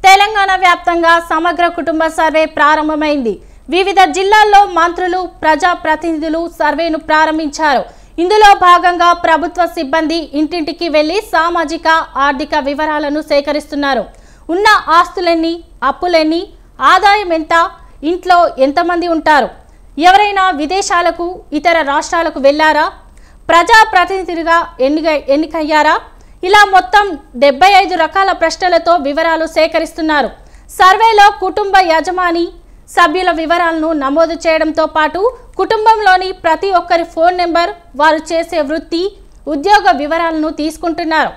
తెలంగాణ వ్యాప్తంగా సమగ్ర కుటుంబ సర్వే ప్రారంభమైంది వివిధ జిల్లాల్లో మంత్రులు ప్రజా ప్రతినిధులు సర్వేను ప్రారంభించారు ఇందులో భాగంగా ప్రభుత్వ సిబ్బంది ఇంటింటికి వెళ్లి సామాజిక ఆర్థిక వివరాలను సేకరిస్తున్నారు ఉన్న ఆస్తులెన్ని అప్పులెన్ని ఆదాయం ఎంత ఇంట్లో ఎంతమంది ఉంటారు ఎవరైనా విదేశాలకు ఇతర రాష్ట్రాలకు వెళ్లారా ప్రజా ప్రతినిధిగా ఎన్నిక ఎన్నికయ్యారా ఇలా మొత్తం డెబ్బై ఐదు రకాల ప్రశ్నలతో వివరాలు సేకరిస్తున్నారు సర్వేలో కుటుంబ యజమాని సభ్యుల వివరాలను నమోదు చేయడంతో పాటు కుటుంబంలోని ప్రతి ఒక్కరి ఫోన్ నెంబర్ వారు చేసే వృత్తి ఉద్యోగ వివరాలను తీసుకుంటున్నారు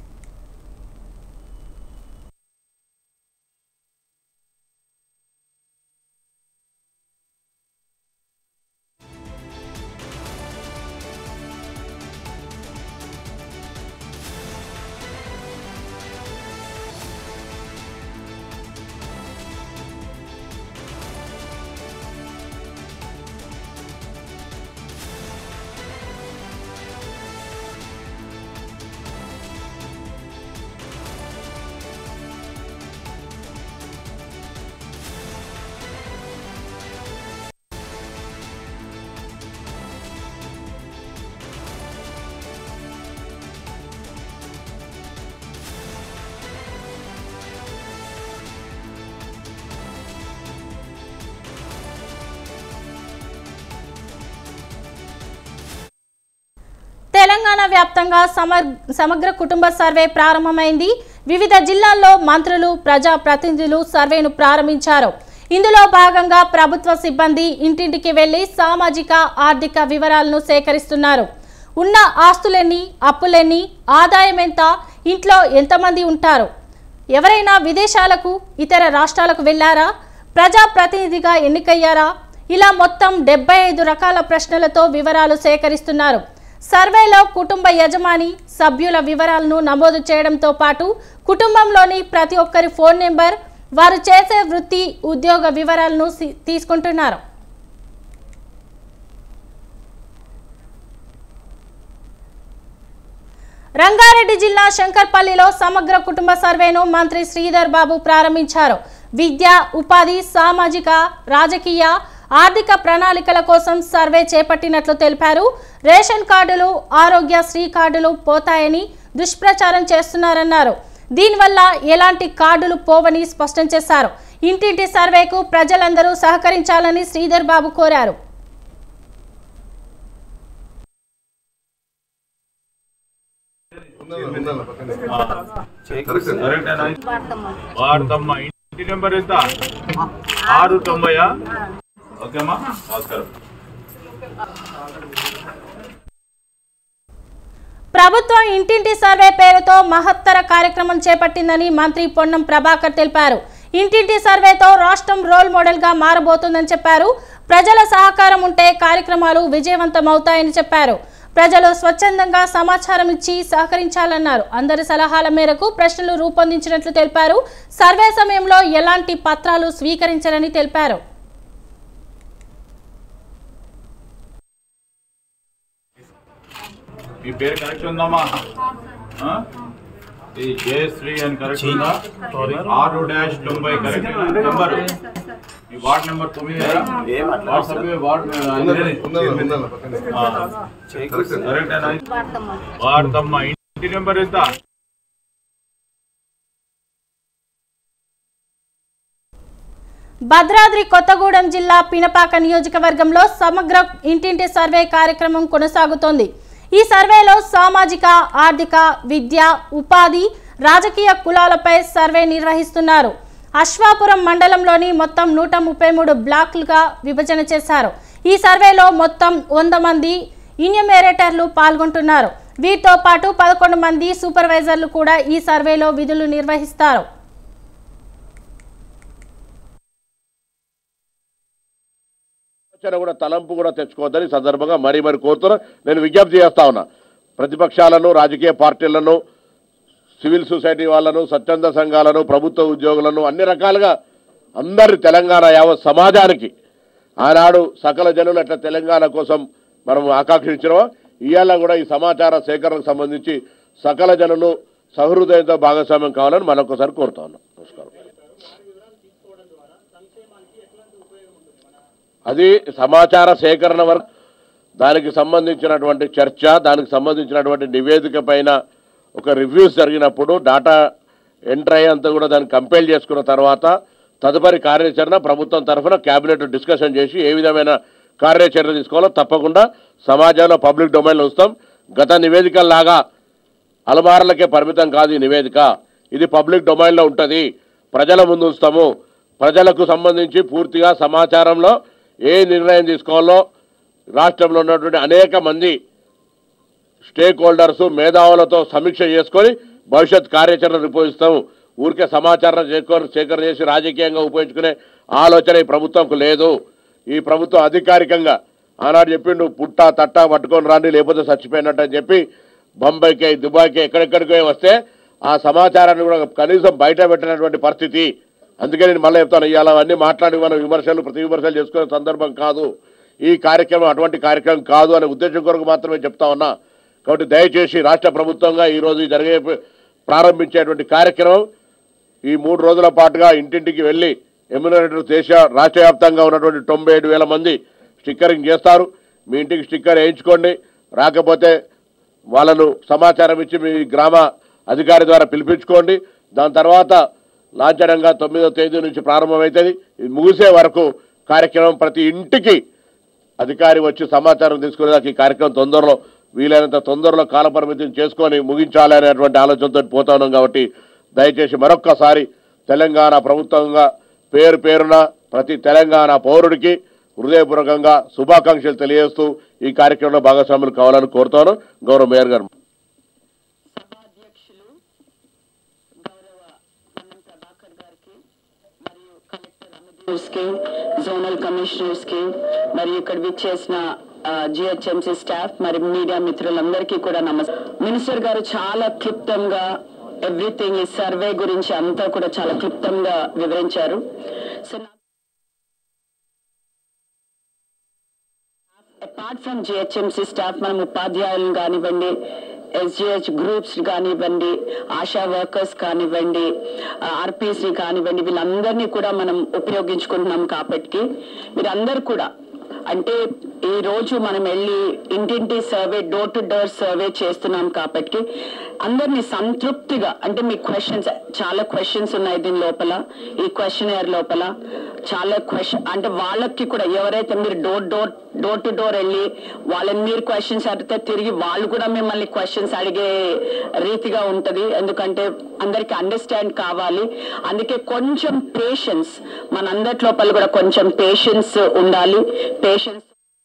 తెలంగాణ వ్యాప్తంగా సమర్ సమగ్ర కుటుంబ సర్వే ప్రారంభమైంది వివిధ జిల్లాల్లో మంత్రులు ప్రజా ప్రతినిధులు సర్వేను ప్రారంభించారు ఇందులో భాగంగా ప్రభుత్వ సిబ్బంది ఇంటింటికి వెళ్లి సామాజిక ఆర్థిక వివరాలను సేకరిస్తున్నారు ఉన్న ఆస్తులెన్ని అప్పులెన్ని ఆదాయం ఎంత ఇంట్లో ఎంతమంది ఉంటారు ఎవరైనా విదేశాలకు ఇతర రాష్ట్రాలకు వెళ్లారా ప్రజా ప్రతినిధిగా ఎన్నికయ్యారా ఇలా మొత్తం డెబ్బై ఐదు రకాల ప్రశ్నలతో వివరాలు సేకరిస్తున్నారు సర్వేలో కుటుంబ యజమాని సభ్యుల వివరాలను నమోదు చేయడంతో పాటు కుటుంబంలోని ప్రతి ఒక్కరి ఫోన్ నెంబర్ వారు చేసే వృత్తి ఉద్యోగ వివరాలను సి- తీసుకుంటున్నారు రంగారెడ్డి జిల్లా శంకర్పల్లిలో సమగ్ర కుటుంబ సర్వేను మంత్రి శ్రీధర్ బాబు ప్రారంభించారు విద్య ఉపాధి సామాజిక రాజకీయ ఆర్థిక ప్రణాళికల కోసం సర్వే చేపట్టినట్లు తెలిపారు రేషన్ కార్డులు ఆరోగ్య శ్రీ కార్డులు పోతాయని దుష్ప్రచారం చేస్తున్నారన్నారు దీనివల్ల ఎలాంటి కార్డులు పోవని స్పష్టం చేశారు ఇంటింటి సర్వేకు ప్రజలందరూ సహకరించాలని శ్రీధర్ బాబు కోరారు కరెక్టేనా వాడతమ్మ ఇంటి నెంబర్ ఎంత ఆరు తొంభయా ఓకేమ్మా నమస్కారం ప్రభుత్వం ఇంటింటి సర్వే పేరుతో మహత్తర కార్యక్రమం చేపట్టిందని మంత్రి పొన్నం ప్రభాకర్ తెలిపారు ఇంటింటి సర్వేతో రాష్ట్రం రోల్ మోడల్ గా మారబోతుందని చెప్పారు ప్రజల సహకారం ఉంటే కార్యక్రమాలు విజయవంతమవుతాయని చెప్పారు ప్రజలు స్వచ్ఛందంగా సమాచారం ఇచ్చి సహకరించాలన్నారు అందరి సలహాల మేరకు ప్రశ్నలు రూపొందించినట్లు తెలిపారు సర్వే సమయంలో ఎలాంటి పత్రాలు స్వీకరించారని తెలిపారు మీ పేరు కరెక్ట్ ఉందమ్మా ఆ? ఈ జయశ్రీ అని కరెక్ట్ ఉందా ఆరు డాష్ తొంభై కరెక్ట్ నెంబర్ మీ వార్డ్ నెంబర్ తొమ్మిది వాట్సాప్ వార్డ్ కరెక్టేనా వాడతమ్మ ఇంటి నెంబర్ ఎంత భద్రాద్రి కొత్తగూడెం జిల్లా పినపాక నియోజకవర్గంలో సమగ్ర ఇంటింటి సర్వే కార్యక్రమం కొనసాగుతోంది ఈ సర్వేలో సామాజిక ఆర్థిక విద్య ఉపాధి రాజకీయ కులాలపై సర్వే నిర్వహిస్తున్నారు అశ్వాపురం మండలంలోని మొత్తం నూట ముప్పై మూడు బ్లాక్లుగా విభజన చేశారు ఈ సర్వేలో మొత్తం వంద మంది ఇన్యూమేరేటర్లు పాల్గొంటున్నారు వీటితో పాటు పదకొండు మంది సూపర్వైజర్లు కూడా ఈ సర్వేలో విధులు నిర్వహిస్తారు ఆలోచన కూడా తలంపు కూడా తెచ్చుకోవద్దని ఈ సందర్భంగా మరీ మరి కోరుతున్నా నేను విజ్ఞప్తి చేస్తా ఉన్నా ప్రతిపక్షాలను రాజకీయ పార్టీలను సివిల్ సొసైటీ వాళ్ళను స్వచ్ఛంద సంఘాలను ప్రభుత్వ ఉద్యోగులను అన్ని రకాలుగా అందరి తెలంగాణ యావత్ సమాజానికి ఆనాడు సకల జనులు అట్లా తెలంగాణ కోసం మనం ఆకాంక్షించినవా ఇవాళ కూడా ఈ సమాచార సేకరణకు సంబంధించి సకల జనులు సహృదయంతో భాగస్వామ్యం కావాలని మరొకసారి కోరుతా ఉన్నాం నమస్కారం అది సమాచార సేకరణ వరకు దానికి సంబంధించినటువంటి చర్చ దానికి సంబంధించినటువంటి నివేదిక పైన ఒక రివ్యూస్ జరిగినప్పుడు డాటా ఎంటర్ అయ్యేంత కూడా దాన్ని కంపైల్ చేసుకున్న తర్వాత తదుపరి కార్యాచరణ ప్రభుత్వం తరఫున కేబినెట్ డిస్కషన్ చేసి ఏ విధమైన కార్యాచరణ తీసుకోవాలో తప్పకుండా సమాజంలో పబ్లిక్ డొమైన్లో ఉంచుతాం గత నివేదికల్లాగా అలమారలకే పరిమితం కాదు ఈ నివేదిక ఇది పబ్లిక్ డొమైన్లో ఉంటుంది ప్రజల ముందు ఉంచుతాము ప్రజలకు సంబంధించి పూర్తిగా సమాచారంలో ఏ నిర్ణయం తీసుకోవాలో రాష్ట్రంలో ఉన్నటువంటి అనేక మంది స్టేక్ హోల్డర్స్ మేధావులతో సమీక్ష చేసుకొని భవిష్యత్ కార్యాచరణ రూపొందిస్తాము ఊరికే సమాచారం సేకరణ సేకరణ చేసి రాజకీయంగా ఉపయోగించుకునే ఆలోచన ఈ ప్రభుత్వంకు లేదు ఈ ప్రభుత్వం అధికారికంగా ఆనాడు చెప్పిండు పుట్ట తట్ట పట్టుకొని రాండి లేకపోతే చచ్చిపోయినట్టు అని చెప్పి బొంబాయికి దుబాయ్కి ఎక్కడెక్కడికి వస్తే ఆ సమాచారాన్ని కూడా కనీసం బయట పెట్టినటువంటి పరిస్థితి అందుకే నేను మళ్ళీ చెప్తాను ఇవాళ అవన్నీ మాట్లాడి మనం విమర్శలు ప్రతి విమర్శలు చేసుకునే సందర్భం కాదు ఈ కార్యక్రమం అటువంటి కార్యక్రమం కాదు అనే ఉద్దేశం కొరకు మాత్రమే చెప్తా ఉన్నా కాబట్టి దయచేసి రాష్ట్ర ప్రభుత్వంగా ఈరోజు ఈ జరిగే ప్రారంభించేటువంటి కార్యక్రమం ఈ మూడు రోజుల పాటుగా ఇంటింటికి వెళ్ళి ఎమ్యూనరేటర్ దేశ రాష్ట్ర వ్యాప్తంగా ఉన్నటువంటి తొంభై ఏడు వేల మంది స్టిక్కరింగ్ చేస్తారు మీ ఇంటికి స్టిక్కర్ వేయించుకోండి రాకపోతే వాళ్ళను సమాచారం ఇచ్చి మీ గ్రామ అధికారి ద్వారా పిలిపించుకోండి దాని తర్వాత లాంఛనంగా తొమ్మిదో తేదీ నుంచి ప్రారంభమవుతుంది ఇది ముగిసే వరకు కార్యక్రమం ప్రతి ఇంటికి అధికారి వచ్చి సమాచారం తీసుకునేదాకా ఈ కార్యక్రమం తొందరలో వీలైనంత తొందరలో కాలపరిమితిని చేసుకొని ముగించాలి అనేటువంటి ఆలోచనతో పోతా ఉన్నాం కాబట్టి దయచేసి మరొక్కసారి తెలంగాణ ప్రభుత్వంగా పేరు పేరున ప్రతి తెలంగాణ పౌరుడికి హృదయపూర్వకంగా శుభాకాంక్షలు తెలియజేస్తూ ఈ కార్యక్రమంలో భాగస్వాములు కావాలని కోరుతాను గౌరవ మేయర్ గారు సభాధ్యక్షులు గౌరవ అన్నం ప్రభాకర్ గారికి మరియు కలెక్టర్ అమితేష్ కి జోనల్ కమిషనర్స్ కి మరియు ఇక్కడ విచ్చేసిన జిహెచ్ఎంసీ స్టాఫ్ మరి మీడియా మిత్రులందరికీ కూడా నమస్కారం మినిస్టర్ గారు చాలా క్లుప్తంగా ఎవ్రీథింగ్ ఈ సర్వే గురించి అంతా కూడా చాలా క్లుప్తంగా వివరించారు సో నా- అపార్ట్ ఫ్రమ్ జిహెచ్ఎంసీ స్టాఫ్ మనం ఉపాధ్యాయులను కానివ్వండి ఎస్జిహెచ్ గ్రూప్స్ కానివ్వండి ఆశా వర్కర్స్ కానివ్వండి ఆర్పీసీ కానివ్వండి వీళ్ళందరినీ కూడా మనం ఉపయోగించుకుంటున్నాం కాబట్టి మీరందరూ కూడా అంటే ఈ రోజు మనం వెళ్ళి ఇంటింటి survey door to door survey చేస్తున్నాం కాబట్టి అందరినీ సంతృప్తిగా అంటే మీ క్వశ్చన్స్ చాలా క్వశ్చన్స్ ఉన్నాయి దీని లోపల ఈ క్వశ్చన్ లోపల చాలా క్వశ్చన్ అంటే వాళ్ళకి కూడా ఎవరైతే మీరు door door door to door వెళ్ళి వాళ్ళని మీరు క్వశ్చన్స్ అడిగితే తిరిగి వాళ్ళు కూడా మిమ్మల్ని క్వశ్చన్స్ అడిగే రీతిగా ఉంటది ఎందుకంటే అందరికి అండర్స్టాండ్ కావాలి అందుకే కొంచెం పేషెన్స్ మనందరి లోపల కూడా కొంచెం పేషెన్స్ ఉండాలి పేషెన్స్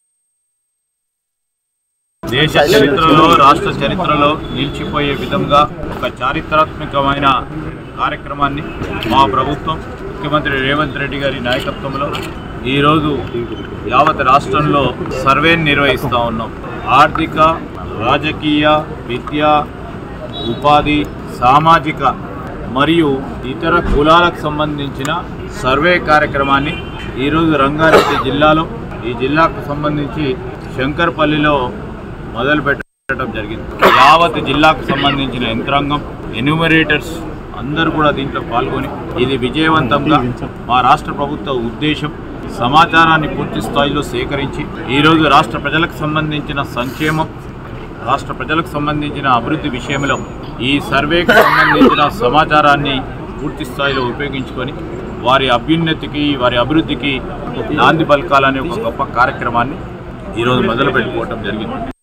దేశ చరిత్రలో రాష్ట్ర చరిత్రలో నిలిచిపోయే విధంగా ఒక చారిత్రాత్మకమైన కార్యక్రమాన్ని మా ప్రభుత్వం ముఖ్యమంత్రి రేవంత్ రెడ్డి గారి నాయకత్వంలో ఈరోజు యావత్ రాష్ట్రంలో సర్వేని నిర్వహిస్తూ ఉన్నాం ఆర్థిక రాజకీయ విద్య ఉపాధి సామాజిక మరియు ఇతర కులాలకు సంబంధించిన సర్వే కార్యక్రమాన్ని ఈరోజు రంగారెడ్డి జిల్లాలో ఈ జిల్లాకు సంబంధించి శంకర్పల్లిలో మొదలు పెట్టడం జరిగింది యావత్ జిల్లాకు సంబంధించిన యంత్రాంగం ఎన్యూమరేటర్స్ అందరూ కూడా దీంట్లో పాల్గొని ఇది విజయవంతంగా మా రాష్ట్ర ప్రభుత్వ ఉద్దేశం సమాచారాన్ని పూర్తి స్థాయిలో సేకరించి ఈరోజు రాష్ట్ర ప్రజలకు సంబంధించిన సంక్షేమం రాష్ట్ర ప్రజలకు సంబంధించిన అభివృద్ధి విషయంలో ఈ సర్వేకి సంబంధించిన సమాచారాన్ని పూర్తి స్థాయిలో ఉపయోగించుకొని వారి అభ్యున్నతికి వారి అభివృద్ధికి నాంది పలకాలనే ఒక గొప్ప కార్యక్రమాన్ని ఈరోజు మొదలు పెట్టుకోవటం జరిగింది